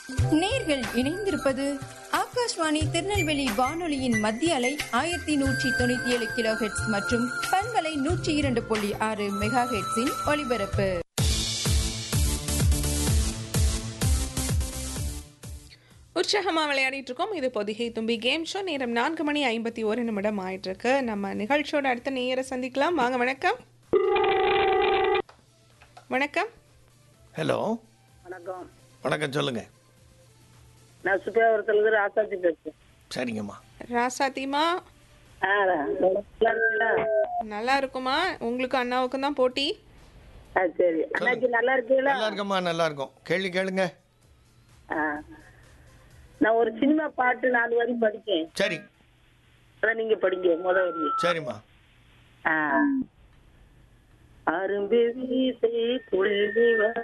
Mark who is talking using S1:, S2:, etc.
S1: நேர்கள் இணைந்திருப்பது ஆகாஷ்வாணி திருநெல்வேலி வானொலியின் மத்திய அலை ஆயிரத்தி நூற்றி தொண்ணூத்தி ஏழு கிலோ ஹெட்ஸ் மற்றும் பண்பலை நூற்றி இரண்டு புள்ளி ஆறு மெகா ஹெட்ஸின் ஒலிபரப்பு
S2: உற்சாகமா விளையாடிட்டு இருக்கோம் இது பொதிகை தும்பி கேம் ஷோ நேரம் நான்கு மணி ஐம்பத்தி ஒரு நிமிடம் ஆயிட்டு இருக்கு நம்ம நிகழ்ச்சியோட அடுத்த நேர சந்திக்கலாம் வாங்க வணக்கம் வணக்கம்
S3: ஹலோ
S4: வணக்கம்
S3: வணக்கம் சொல்லுங்க
S4: நான் சுப்பியாபுரத்துலேருந்து ராசாஜி பேசுறேன்
S3: சரிங்கம்மா
S2: ராசாத்திமா
S4: ஆ நல்லா இருக்கீங்களா
S2: நல்லா இருக்குமா உங்களுக்கு அண்ணாவுக்கும் தான் போட்டி
S4: ஆ சரி அண்ணாச்சி நல்லா இருக்கீங்களா
S3: நல்லா இருக்கம்மா நல்லா இருக்கும் கேள்வி கேளுங்க
S4: ஆ நான் ஒரு சினிமா பாட்டு நாலு வரி படிக்கேன்
S3: சரி
S4: அதான் நீங்க படிங்க முத வரி
S3: சரிம்மா
S4: ஆ அரும்பு வீசை புள்ளி